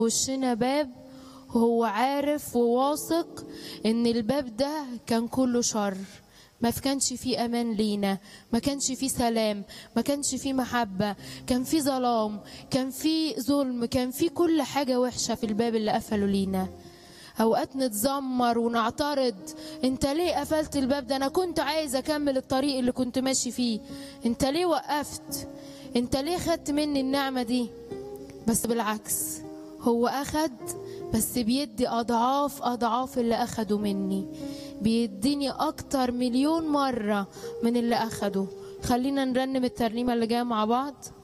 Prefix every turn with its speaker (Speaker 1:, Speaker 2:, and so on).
Speaker 1: وشنا باب وهو عارف وواثق ان الباب ده كان كله شر ما كانش فيه امان لينا ما كانش فيه سلام ما كانش فيه محبه كان فيه ظلام كان فيه ظلم كان فيه كل حاجه وحشه في الباب اللي قفله لينا اوقات نتذمر ونعترض انت ليه قفلت الباب ده انا كنت عايز اكمل الطريق اللي كنت ماشي فيه انت ليه وقفت انت ليه خدت مني النعمه دي بس بالعكس هو اخد بس بيدي اضعاف اضعاف اللي اخده مني بيديني اكتر مليون مره من اللي اخده خلينا نرنم الترنيمه اللي جايه مع بعض